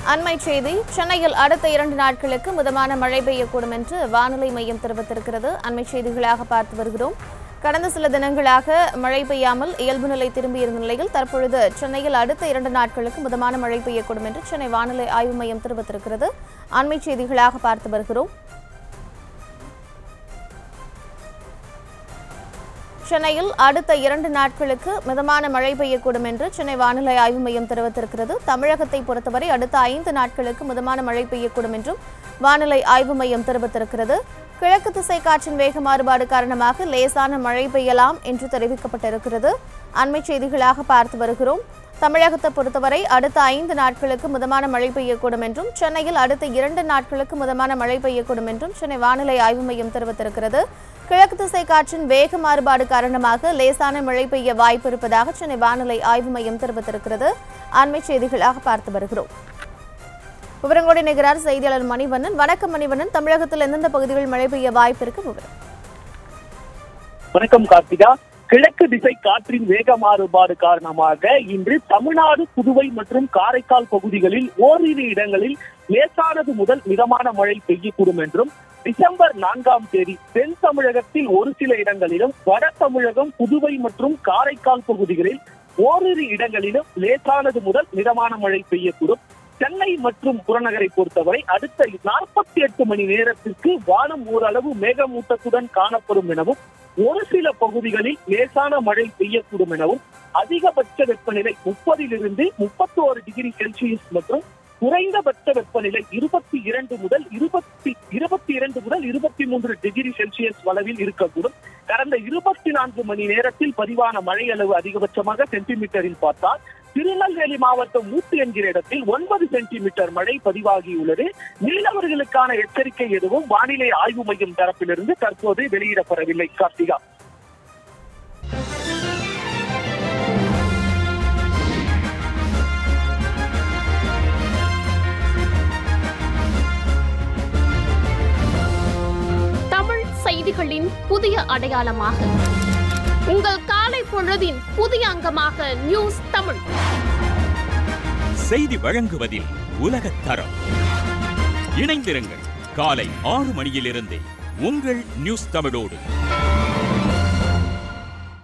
அண்மை செய்தி சென்னையில் அடுத்த இரண்டு நாட்களுக்கு மிதமான மழை பெய்யக்கூடும் என்று வானிலை மையம் தெரிவித்திருக்கிறது அண்மை செய்திகளாக பார்த்து வருகிறோம் கடந்த சில தினங்களாக மழை பெய்யாமல் இயல்பு நிலை திரும்பியிருந்த நிலையில் தற்பொழுது சென்னையில் அடுத்த இரண்டு நாட்களுக்கு மிதமான மழை பெய்யக்கூடும் என்று சென்னை வானிலை ஆய்வு மையம் தெரிவித்திருக்கிறது அண்மை செய்திகளாக பார்த்து வருகிறோம் சென்னையில் அடுத்த இரண்டு நாட்களுக்கு மிதமான மழை பெய்யக்கூடும் என்று சென்னை வானிலை ஆய்வு மையம் தெரிவித்திருக்கிறது தமிழகத்தை பொறுத்தவரை அடுத்த ஐந்து நாட்களுக்கு மிதமான மழை பெய்யக்கூடும் என்றும் வானிலை ஆய்வு மையம் தெரிவித்திருக்கிறது கிழக்கு திசை காற்றின் வேக மாறுபாடு காரணமாக லேசான மழை பெய்யலாம் என்று தெரிவிக்கப்பட்டிருக்கிறது அண்மை செய்திகளாக பார்த்து வருகிறோம் தமிழகத்தை பொறுத்தவரை அடுத்த ஐந்து நாட்களுக்கு மிதமான மழை பெய்யக்கூடும் என்றும் சென்னையில் அடுத்த இரண்டு நாட்களுக்கு மிதமான மழை பெய்யக்கூடும் என்றும் சென்னை வானிலை ஆய்வு மையம் தெரிவித்திருக்கிறது கிழக்கு திசை காற்றின் வேக மாறுபாடு காரணமாக லேசான மழை பெய்ய வாய்ப்பு இருப்பதாக சென்னை வானிலை ஆய்வு மையம் தெரிவித்திருக்கிறது அண்மை செய்திகளாக பார்த்து வருகிறோம் விவரங்களோடு இணைகிறார் செய்தியாளர் மணிவண்ணன் வணக்கம் மணிவண்ணன் தமிழகத்தில் எந்தெந்த பகுதிகளில் மழை பெய்ய வாய்ப்பு இருக்கு விவரம் வணக்கம் கார்த்திகா கிழக்கு திசை காற்றின் வேக மாறுபாடு காரணமாக இன்று தமிழ்நாடு புதுவை மற்றும் காரைக்கால் பகுதிகளில் ஓரிரு இடங்களில் லேசானது முதல் மிதமான மழை பெய்யக்கூடும் என்றும் டிசம்பர் நான்காம் தேதி தென் தமிழகத்தில் ஒரு சில இடங்களிலும் வட தமிழகம் புதுவை மற்றும் காரைக்கால் பகுதிகளில் ஓரிரு இடங்களிலும் லேசானது முதல் மிதமான மழை பெய்யக்கூடும் சென்னை மற்றும் புறநகரை பொறுத்தவரை அடுத்த நாற்பத்தி எட்டு மணி நேரத்திற்கு வானம் ஓரளவு மேகமூட்டத்துடன் காணப்படும் எனவும் ஒரு சில பகுதிகளில் லேசான மழை பெய்யக்கூடும் எனவும் அதிகபட்ச வெப்பநிலை முப்பதிலிருந்து முப்பத்தி ஒரு டிகிரி செல்சியஸ் மற்றும் குறைந்தபட்ச வெப்பநிலை இருபத்தி இரண்டு முதல் இருபத்தி இருபத்தி இரண்டு முதல் இருபத்தி மூன்று டிகிரி செல்சியஸ் அளவில் இருக்கக்கூடும் கடந்த இருபத்தி நான்கு மணி நேரத்தில் பதிவான மழை அளவு அதிகபட்சமாக சென்டிமீட்டரில் பார்த்தால் திருநெல்வேலி மாவட்டம் மூட்டு என்கிற இடத்தில் ஒன்பது சென்டிமீட்டர் மழை பதிவாகியுள்ளது மீனவர்களுக்கான எச்சரிக்கை எதுவும் வானிலை ஆய்வு மையம் தரப்பிலிருந்து தற்போது வெளியிடப்படவில்லை கார்த்திகா தமிழ் செய்திகளின் புதிய அடையாளமாக உங்கள் காலை பொழுதின் புதிய அங்கமாக நியூஸ் தமிழ் செய்தி வழங்குவதில் உலகத் தரம் இணைந்திருங்கள் காலை ஆறு மணியிலிருந்தே உங்கள் நியூஸ் தமிழோடு